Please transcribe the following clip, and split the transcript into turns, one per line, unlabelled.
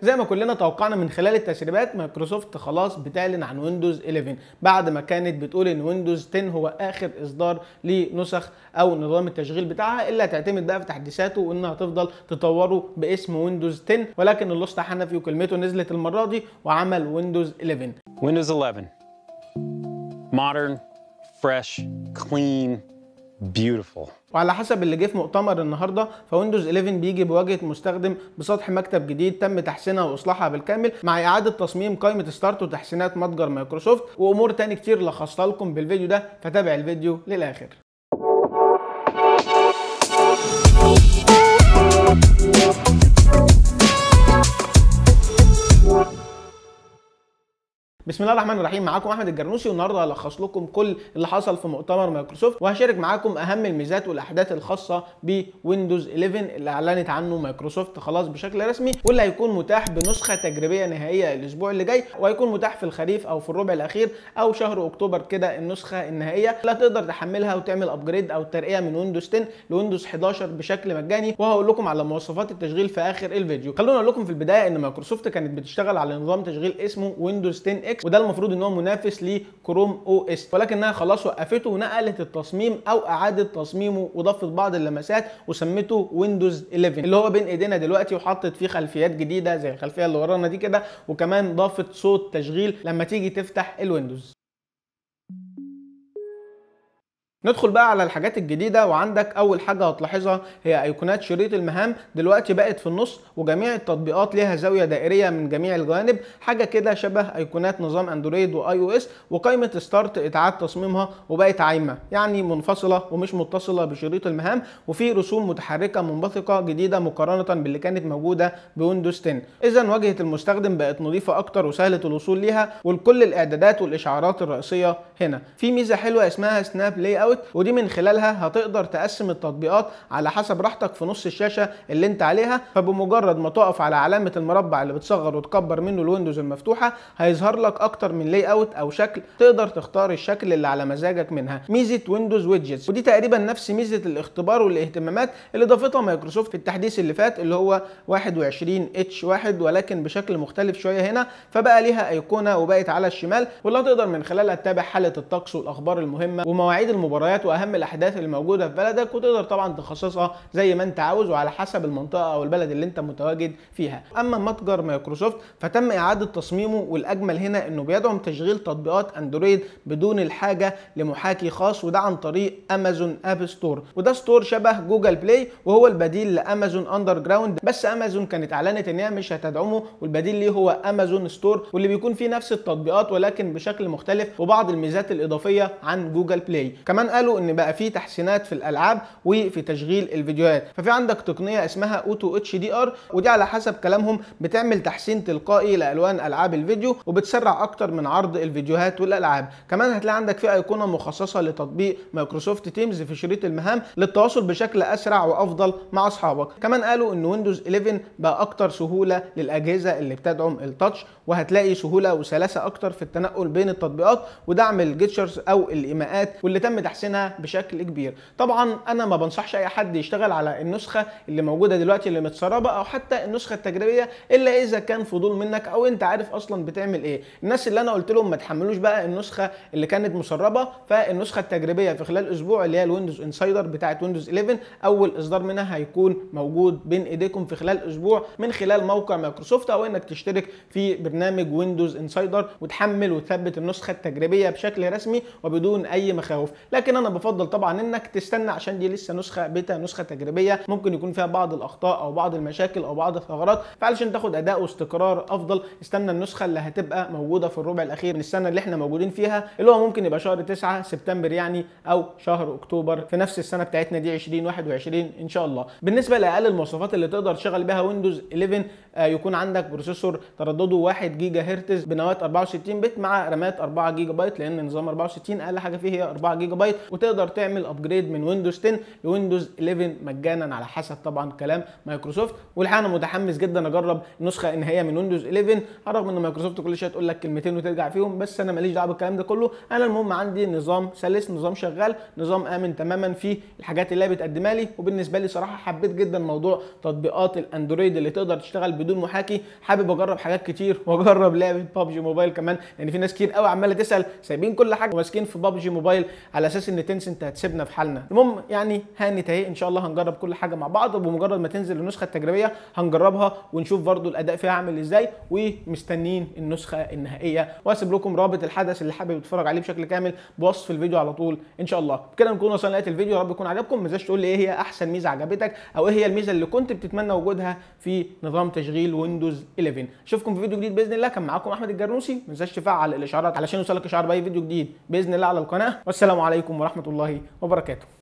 زي ما كلنا توقعنا من خلال التسريبات مايكروسوفت خلاص بتعلن عن ويندوز 11 بعد ما كانت بتقول ان ويندوز 10 هو اخر اصدار لنسخ او نظام التشغيل بتاعها اللي هتعتمد بقى في تحديثاته وانها هتفضل تطوره باسم ويندوز 10 ولكن اللوست حنفي وكلمته نزلت المره دي وعمل ويندوز 11
Windows 11. Modern, fresh, clean, beautiful.
وعلى حسب اللي جه في مؤتمر النهارده فويندوز 11 بيجي بواجهه مستخدم بسطح مكتب جديد تم تحسينها واصلاحها بالكامل مع اعاده تصميم قائمه ستارت وتحسينات متجر مايكروسوفت وامور تاني كتير لخصتها لكم بالفيديو ده فتابع الفيديو للاخر بسم الله الرحمن الرحيم معاكم احمد الجرنوسي والنهارده هلخص لكم كل اللي حصل في مؤتمر مايكروسوفت وهشارك معاكم اهم الميزات والاحداث الخاصه بويندوز 11 اللي اعلنت عنه مايكروسوفت خلاص بشكل رسمي واللي هيكون متاح بنسخه تجريبيه نهائيه الاسبوع اللي جاي وهيكون متاح في الخريف او في الربع الاخير او شهر اكتوبر كده النسخه النهائيه اللي هتقدر تحملها وتعمل ابجريد او ترقيه من ويندوز 10 لويندوز 11 بشكل مجاني وهقول لكم على مواصفات التشغيل في اخر الفيديو خلونا اقول لكم في البدايه ان مايكروسوفت كانت بتشتغل على نظام تشغيل اسمه ويندوز 10 اكس وده المفروض ان هو منافس لكروم او اس ولكنها خلاص وقفته ونقلت التصميم او اعاده تصميمه وضافت بعض اللمسات وسمته ويندوز 11 اللي هو بين ايدينا دلوقتي وحطت فيه خلفيات جديده زي الخلفيه اللي ورانا دي كده وكمان ضافت صوت تشغيل لما تيجي تفتح الويندوز ندخل بقى على الحاجات الجديده وعندك اول حاجه هتلاحظها هي ايقونات شريط المهام دلوقتي بقت في النص وجميع التطبيقات ليها زاويه دائريه من جميع الجوانب حاجه كده شبه ايقونات نظام اندرويد واي او اس وقائمه ستارت اتعاد تصميمها وبقت عايمه يعني منفصله ومش متصله بشريط المهام وفي رسوم متحركه منبثقه جديده مقارنه باللي كانت موجوده بويندوز 10 اذا واجهه المستخدم بقت نظيفه اكتر وسهله الوصول ليها ولكل الاعدادات والاشعارات الرئيسيه هنا في ميزه حلوه اسمها سناب لاي اوت ودي من خلالها هتقدر تقسم التطبيقات على حسب راحتك في نص الشاشه اللي انت عليها فبمجرد ما تقف على علامه المربع اللي بتصغر وتكبر منه الويندوز المفتوحه هيظهر لك اكتر من لاي اوت او شكل تقدر تختار الشكل اللي على مزاجك منها ميزه ويندوز ويدجتس ودي تقريبا نفس ميزه الاختبار والاهتمامات اللي ضافتها مايكروسوفت في التحديث اللي فات اللي هو 21 اتش 1 ولكن بشكل مختلف شويه هنا فبقى ليها ايقونه وبقت على الشمال واللي هتقدر من خلالها تتابع حاله الطقس والاخبار المهمه ومواعيد المباريات واهم الاحداث اللي موجوده في بلدك وتقدر طبعا تخصصها زي ما انت عاوز وعلى حسب المنطقه او البلد اللي انت متواجد فيها اما متجر مايكروسوفت فتم اعاده تصميمه والاجمل هنا انه بيدعم تشغيل تطبيقات اندرويد بدون الحاجه لمحاكي خاص وده عن طريق امازون اب ستور وده ستور شبه جوجل بلاي وهو البديل لامازون اندر جراوند بس امازون كانت اعلنت ان هي مش هتدعمه والبديل ليه هو امازون ستور واللي بيكون فيه نفس التطبيقات ولكن بشكل مختلف وبعض الميزات الاضافيه عن جوجل بلاي كمان قالوا ان بقى في تحسينات في الالعاب وفي تشغيل الفيديوهات ففي عندك تقنيه اسمها اوتو اتش دي ار ودي على حسب كلامهم بتعمل تحسين تلقائي لالوان العاب الفيديو وبتسرع اكتر من عرض الفيديوهات والالعاب كمان هتلاقي عندك في ايقونه مخصصه لتطبيق مايكروسوفت تيمز في شريط المهام للتواصل بشكل اسرع وافضل مع اصحابك كمان قالوا ان ويندوز 11 بقى اكتر سهوله للاجهزه اللي بتدعم التاتش وهتلاقي سهوله وسلاسه اكتر في التنقل بين التطبيقات ودعم الجيتشرز او الايماءات واللي تم تحسينها بشكل كبير طبعا انا ما بنصحش اي حد يشتغل على النسخه اللي موجوده دلوقتي اللي متسربه او حتى النسخه التجريبيه الا اذا كان فضول منك او انت عارف اصلا بتعمل ايه الناس اللي انا قلت لهم ما تحملوش بقى النسخه اللي كانت مسربه فالنسخه التجريبيه في خلال اسبوع اللي هي الويندوز انسايدر بتاعه ويندوز 11 اول اصدار منها هيكون موجود بين ايديكم في خلال اسبوع من خلال موقع مايكروسوفت او انك تشترك في برنامج ويندوز انسايدر وتحمل وتثبت النسخه التجريبيه بشكل رسمي وبدون اي مخاوف لكن انا بفضل طبعا انك تستنى عشان دي لسه نسخه بيتا نسخه تجريبيه ممكن يكون فيها بعض الاخطاء او بعض المشاكل او بعض الثغرات فعلشان تاخد اداء واستقرار افضل استنى النسخه اللي هتبقى موجوده في الربع الاخير من السنه اللي احنا موجودين فيها اللي هو ممكن يبقى شهر 9 سبتمبر يعني او شهر اكتوبر في نفس السنه بتاعتنا دي 2021 ان شاء الله بالنسبه لاقل المواصفات اللي تقدر تشغل بيها ويندوز 11 آه يكون عندك بروسيسور تردده 1 جيجا هرتز بنواه 64 بت مع رامات 4 جيجا بايت لان نظام 64 اقل حاجه فيه هي 4 جيجا بايت وتقدر تعمل ابجريد من ويندوز 10 لويندوز 11 مجانا على حسب طبعا كلام مايكروسوفت والحقيقه انا متحمس جدا اجرب النسخه النهائيه من ويندوز 11 رغم ان مايكروسوفت كل شويه تقول لك كلمتين وترجع فيهم بس انا ماليش دعوه بالكلام ده كله انا المهم عندي نظام سلس نظام شغال نظام امن تماما في الحاجات اللي هي بتقدمها لي وبالنسبه لي صراحه حبيت جدا موضوع تطبيقات الاندرويد اللي تقدر تشتغل بدون محاكي حابب اجرب حاجات كتير واجرب لعبه بابجي موبايل كمان لان في ناس كتير قوي عماله تسال سايبين كل حاجه وماسكين في بابجي موبايل على اساس ان تنسنت هتسيبنا في حالنا المهم يعني هانت اهي ان شاء الله هنجرب كل حاجه مع بعض وبمجرد ما تنزل النسخه التجريبيه هنجربها ونشوف برضو الاداء فيها عامل ازاي ومستنيين النسخه النهائيه واسيب لكم رابط الحدث اللي حابب يتفرج عليه بشكل كامل بوصف الفيديو على طول ان شاء الله بكده نكون وصلنا لنهايه الفيديو يا رب يكون عجبكم ما تنساش تقول لي ايه هي احسن ميزه عجبتك او ايه هي الميزه اللي كنت بتتمنى وجودها في نظام تشغيل ويندوز 11 اشوفكم في فيديو جديد باذن الله كان معاكم احمد الجرنوسي ما تنساش تفعل الاشعارات علشان يوصلك اشعار باي فيديو جديد باذن الله على القناه والسلام عليكم ورحمه الله وبركاته